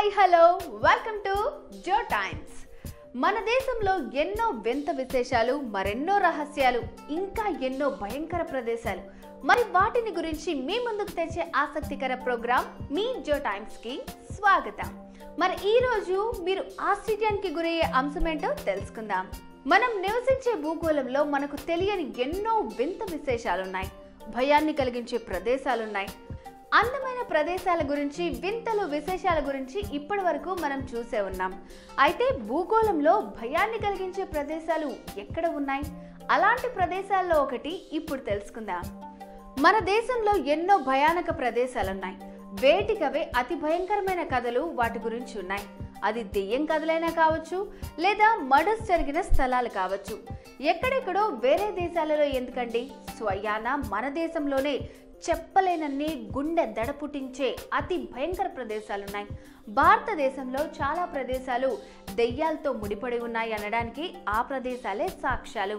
hi hello welcome to Jo Times మన దేశంలో ఎన్నో వింత విశేషాలు మరెన్నో రహస్యాలు ఇంకా ఎన్నో భయంకర ప్రదేశాలు మరి వాటిని గురించి మీ ముందుకు తెచ్చే ఆసక్తికర ప్రోగ్రాం మీ జో టైమ్స్ కి స్వాగతం మరి ఈ రోజు మీరు ఆశ్చర్యానికి గురయ్యే అంశమేంటో తెలుసుకుందాం మనం నివసించే భూగోళంలో మనకు తెలియని ఎన్నో వింత విశేషాలున్నాయి భయాన్ని కలిగించే ప్రదేశాలున్నాయి అందమైన ప్రదేశాల గురించి వింతలు విశేషాల గురించి ఇప్పటి వరకు మనం చూసే ఉన్నాం అయితే భూగోళంలో భయాన్ని కలిగించే ప్రదేశాలు ఎక్కడ ఉన్నాయి అలాంటి ప్రదేశాల్లో ఒకటి ఇప్పుడు తెలుసుకుందాం మన దేశంలో ఎన్నో భయానక ప్రదేశాలున్నాయి వేటికవే అతి భయంకరమైన కథలు వాటి గురించి ఉన్నాయి అది దెయ్యం కథలైనా కావచ్చు లేదా మర్డర్స్ జరిగిన స్థలాలు కావచ్చు ఎక్కడెక్కడో వేరే దేశాలలో ఎందుకండి స్వయాన మన దేశంలోనే చెప్పలేనన్ని గుండె దడ పుట్టించే అతి భయంకర ప్రదేశాలున్నాయి భారతదేశంలో చాలా ప్రదేశాలు దెయ్యాలతో ముడిపడి ఉన్నాయి అనడానికి ఆ ప్రదేశాలే సాక్ష్యాలు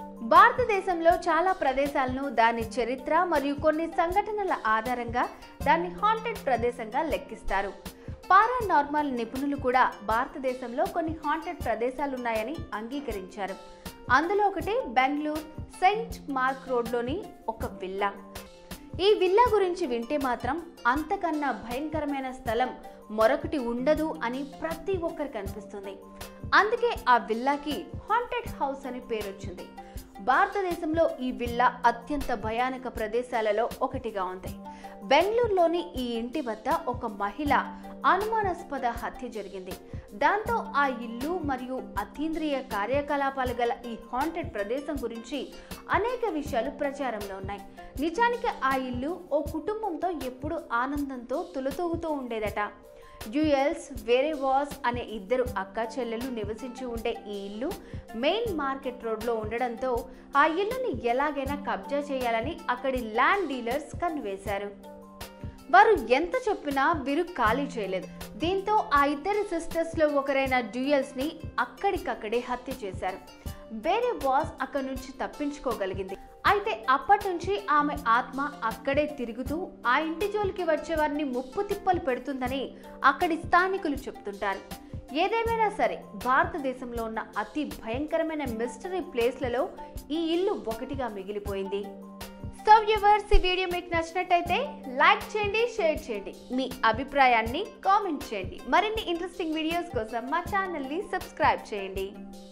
భారతదేశంలో చాలా ప్రదేశాలను దాని చరిత్ర మరియు కొన్ని సంఘటనల ఆధారంగా దాన్ని హాంటెడ్ ప్రదేశంగా లెక్కిస్తారు పారానార్మల్ నిపుణులు కూడా భారతదేశంలో కొన్ని హాంటెడ్ ప్రదేశాలున్నాయని అంగీకరించారు అందులో ఒకటి బెంగళూరు సెయింట్ మార్క్ రోడ్లోని ఒక విల్లా ఈ విల్లా గురించి వింటే మాత్రం అంతకన్నా భయంకరమైన స్థలం మరొకటి ఉండదు అని ప్రతి ఒక్కరికి అనిపిస్తుంది అందుకే ఆ విల్లాకి హాంటెడ్ హౌస్ అని పేరు వచ్చింది భారతదేశంలో ఈ విల్లా అత్యంత భయానక ప్రదేశాలలో ఒకటిగా ఉంది బెంగళూరులోని ఈ ఇంటి వద్ద ఒక మహిళ అనుమానాస్పద హత్య జరిగింది దాంతో ఆ ఇల్లు మరియు అతీంద్రియ కార్యకలాపాలు గల ఈ హాంటెడ్ ప్రదేశం గురించి అనేక విషయాలు ప్రచారంలో ఉన్నాయి నిజానికి ఆ ఇల్లు ఓ కుటుంబంతో ఎప్పుడు ఆనందంతో తులతూగుతూ ఉండేదట డ్యూయల్స్ వేరే వాస్ అనే ఇద్దరు అక్క చెల్లెలు నివసించి ఉండే ఈ ఇల్లు మెయిన్ మార్కెట్ రోడ్లో ఉండడంతో ఆ ఇల్లుని ఎలాగైనా కబ్జా చేయాలని అక్కడి ల్యాండ్ డీలర్స్ కన్నువేశారు వారు ఎంత చెప్పినా వీరు ఖాళీ చేయలేదు దీంతో ఆ ఇద్దరి సిస్టర్స్ లో ఒకరైన డ్యూయల్స్ ని అక్కడికక్కడే హత్య చేశారు వేరే బాస్ అక్కడి నుంచి తప్పించుకోగలిగింది అయితే అప్పటి నుంచి ఆమె ఆత్మ అక్కడే తిరుగుతూ ఆ ఇంటి జోలికి వచ్చే వారిని ముప్పు తిప్పలు పెడుతుందని అక్కడి స్థానికులు చెప్తుంటారు ఏదేమైనా సరే భారతదేశంలో ఉన్న అతి భయంకరమైన మిస్టరీ ప్లేస్లలో ఈ ఇల్లు ఒకటిగా మిగిలిపోయింది సో వ్యూవర్స్ ఈ వీడియో మీకు నచ్చినట్టయితే లైక్ చేయండి షేర్ చేయండి మీ అభిప్రాయాన్ని కామెంట్ చేయండి మరిన్ని ఇంట్రెస్టింగ్ వీడియోస్ కోసం మా ఛానల్ని సబ్స్క్రైబ్ చేయండి